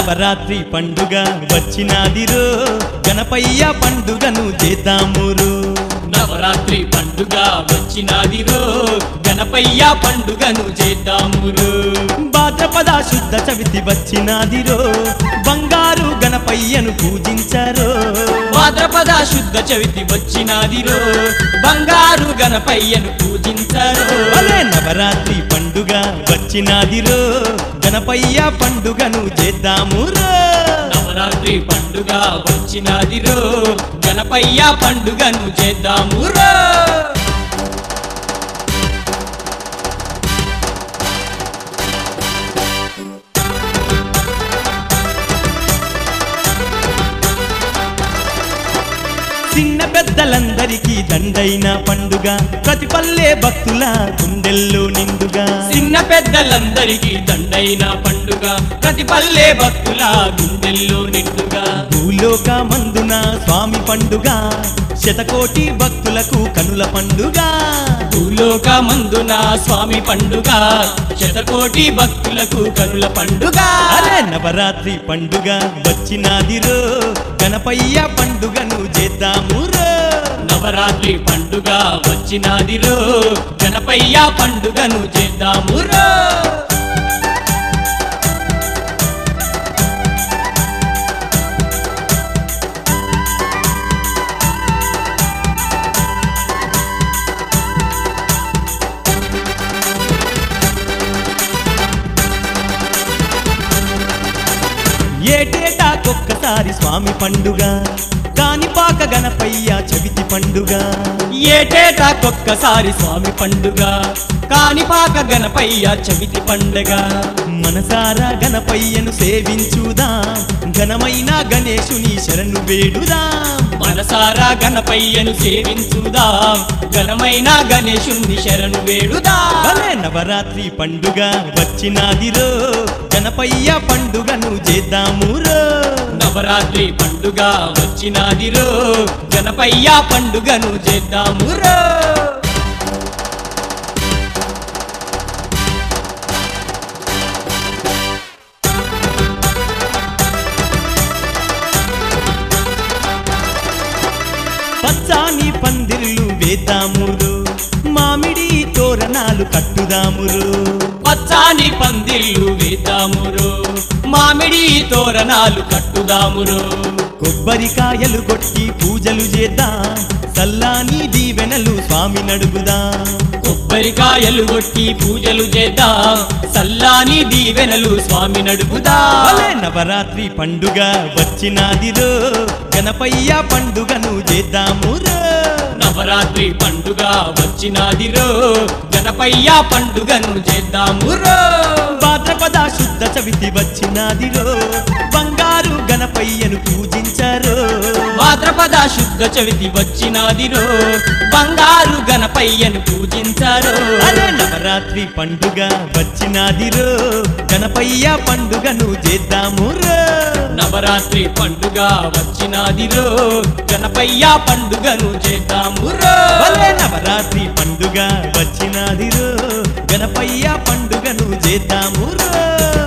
నవరాత్రి పండుగ వచ్చినాదిరో గణపయ్య పండుగను చేద్దామురు నవరాత్రి పండుగ వచ్చినాదిరో గణపయ్య పండుగను చేద్దామురు భాద్రపద శుద్ధ చవితి వచ్చినాదిరో బంగారు గణపయ్యను పూజించారో భాద్రపద శుద్ధ చవితి వచ్చినాదిరో బంగారు గణపయ్యను పూజించరు భలే నవరాత్రి పండుగ వచ్చినాదిరో గణపయ్య పండుగను చేద్దామురో నవరాత్రి పండుగ వచ్చినాదిరో గణపయ్య పండుగను చేద్దామురో చిన్న పెద్దలందరికీ దండైన పండుగ ప్రతి పల్లె భక్తుల గుండెల్లో నిండుగా చిన్న పెద్దలందరికీ దండైన పండుగ ప్రతి పల్లె భక్తుల గుండెల్లో నిండుగా భూలోక మందున స్వామి పండుగ శతకోటి భక్తులకు కనుల పండుగ భూలోక మందున స్వామి పండుగ శతకోటి భక్తులకు కనుల పండుగ అరే నవరాత్రి పండుగ వచ్చినాదిరో గణపయ్య పండుగను చేద్దామురో నవరాత్రి పండుగ వచ్చినాదిరో గణపయ్య పండుగను చేద్దామురో ఏటేటాకొక్కసారి స్వామి పండుగ కానిపాక గణపయ్య చవితి పండుగ ఏటేటాకొక్కసారి స్వామి పండుగ కానిపాక గణపయ్య చవితి పండుగ మనసారా గణపయ్యను సేవించుదా ఘనమైన గణేశుని శరణు వేడుదా మనసారా గణపయ్యను సేవించుదాం ఘనమైన గణేశుణ్ణి శరణు వేడుదా భలే నవరాత్రి పండుగ వచ్చినాదిరో గణపయ్య పండుగను చేద్దామురో నవరాత్రి పండుగ వచ్చినాదిరో గణపయ్య పండుగను చేద్దామురో పచ్చాని పందిర్లు వేద్దామురు మామిడి తోరణాలు కట్టుదామురు పచ్చాని పందిళ్ళు వేద్దామురో మామిడి తోరణాలు కట్టుదామురో కొబ్బరికాయలు కొట్టి పూజలు చేద్దాం సల్లాని దీవెనలు స్వామి నడుగుదా కొబ్బరికాయలు కొట్టి పూజలు చేద్దాం సల్లాని దీవెనలు స్వామి నడుపుదా భలే నవరాత్రి పండుగ వచ్చినాదిరో గణపయ్య పండుగను చేద్దామురో నవరాత్రి పండుగ వచ్చినాదిరో గణపయ్య పండుగను చేద్దామురో భాద్రపద శుద్ధ చవితి వచ్చినాదిరో బంగారు గణపయ్యను పూజించారో భాద్రపద శుద్ధ చవితి వచ్చినాదిరో బంగారు గణపయ్యను పూజించారు అరే నవరాత్రి పండుగ వచ్చినాదిరో గణపయ్య పండుగను చేద్దామురో నవరాత్రి పండుగ వచ్చినాదిరో గణపయ్య పండుగను చేద్దామురో భలే నవరాత్రి పండుగ వచ్చినాదిరో గణపయ్య పండుగను చేద్దామురో